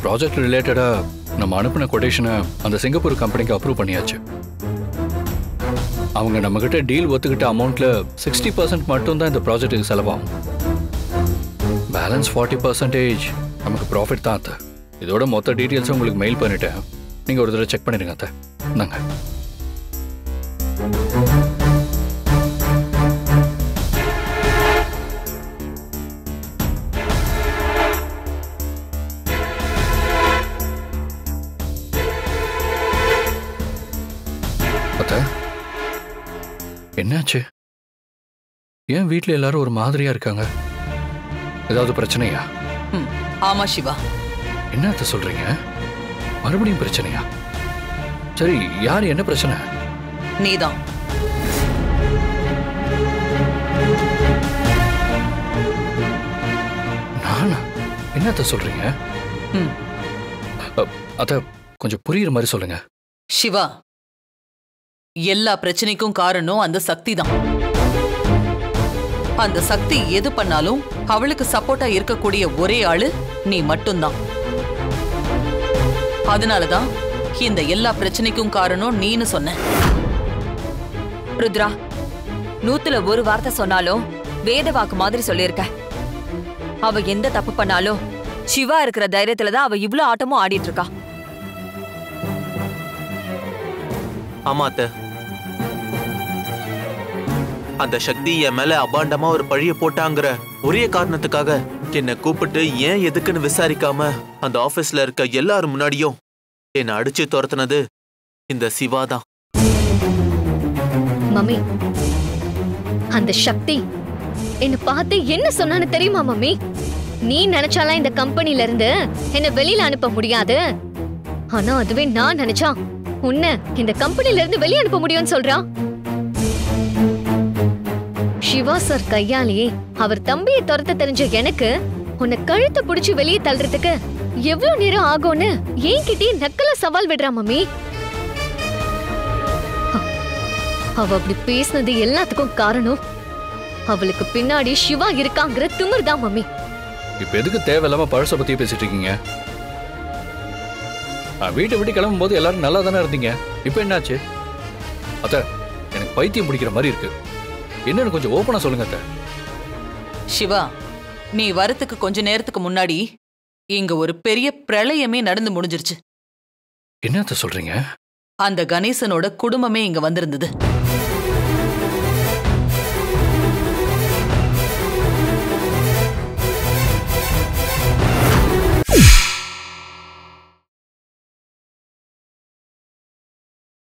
Project ரிலேட்டடாக நம்ம அனுப்பின கொட்டேஷனை அந்த சிங்கப்பூர் கம்பெனிக்கு அப்ரூவ் பண்ணியாச்சு அவங்க நம்மக்கிட்ட டீல் ஒத்துக்கிட்ட அமௌண்ட்டில் சிக்ஸ்டி பர்சன்ட் மட்டும்தான் இந்த ப்ராஜெக்ட்டுக்கு செலவாகும் பேலன்ஸ் ஃபார்ட்டி பர்சன்டேஜ் நமக்கு ப்ராஃபிட் தான் அத்தை இதோட மொத்த டீட்டெயில்ஸும் உங்களுக்கு மெயில் பண்ணிட்டேன் நீங்கள் ஒரு தடவை செக் பண்ணிடுங்க அத்தை இந்தாங்க அத்தை என்னாச்சு ஏன் வீட்டில் எல்லாரும் ஒரு மாதிரியா இருக்காங்க ஏதாவது பிரச்சனையா ம், ஆமா சிவா என்ன அத்தை சொல்றீங்க மறுபடியும் பிரச்சனையா சரி யார் என்ன பிரச்சனை நீதான் நானா என்ன அத்தை சொல்றீங்க ம். அ- அத்தை கொஞ்சம் புரியுற மாதிரி சொல்லுங்க சிவா எல்லா பிரச்சனைக்கும் காரணம் அந்த சக்தி தான் அந்த சக்தி எது பண்ணாலும் அவளுக்கு சப்போர்ட்டா இருக்கக்கூடிய ஒரே ஆளு நீ மட்டும்தான் அதனாலதான் இந்த எல்லா பிரச்சனைக்கும் காரணம் நீன்னு சொன்ன ருத்ரா நூத்துல ஒரு வார்த்தை சொன்னாலும் வேத வாக்கு மாதிரி சொல்லியிருக்க அவ எந்த தப்பு பண்ணாலும் சிவா இருக்கிற தைரியத்துல தான் அவ இவ்ளோ ஆட்டமும் ஆடிட்டு இருக்கா ஆமா அத்தை அந்த சக்தி என் மேல அபாண்டமா ஒரு பழிய போட்டாங்கிற ஒரே காரணத்துக்காக என்னை கூப்பிட்டு ஏன் எதுக்குன்னு விசாரிக்காம அந்த ஆபீஸ்ல இருக்க எல்லாரும் முன்னாடியும் என்னை அடிச்சு துரத்துனது இந்த சிவா தான் மம்மி அந்த சக்தி என்ன பார்த்து என்ன சொன்னான்னு தெரியுமா மம்மி நீ நினைச்சாலாம் இந்த கம்பெனில இருந்து என்ன வெளியில அனுப்ப முடியாது ஆனா அதுவே நான் நினைச்சா உன்னை இந்த கம்பெனில இருந்து வெளிய அனுப்ப முடியும்னு சொல்றா சிவா சார் கையாலேயே அவர் தம்பியை துரத்த தெரிஞ்ச எனக்கு உன்னை கழுத்தை புடிச்சு வெளியே தள்ளுறதுக்கு எவ்வளவு நேரம் ஆகும்னு என்கிட்டயே நக்கலா சவால் விடுறா மம்மி அவ அப்படி பேசினது எல்லாத்துக்கும் காரணம் அவளுக்கு பின்னாடி சிவா இருக்காங்கிற திமிர் தான் மம்மி இப்போ எதுக்கு தேவையில்லாம பழசை பத்தியே பேசிட்டு இருக்கீங்க நான் வீட்டை விட்டு கிளம்பும் போது எல்லாரும் நல்லா தானே இருந்தீங்க இப்போ என்னாச்சு அத்தை எனக்கு பைத்தியம் பிடிக்கிற மாதிரி இருக்கு என்னன்னு கொஞ்சம் ஓப்பனா சொல்லுங்க அத்தை சிவா நீ வரத்துக்கு கொஞ்ச நேரத்துக்கு முன்னாடி இங்க ஒரு பெரிய பிரளயமே நடந்து முடிஞ்சிருச்சு என்ன அத்தை சொல்றீங்க அந்த கணேசனோட குடும்பமே இங்க வந்திருந்தது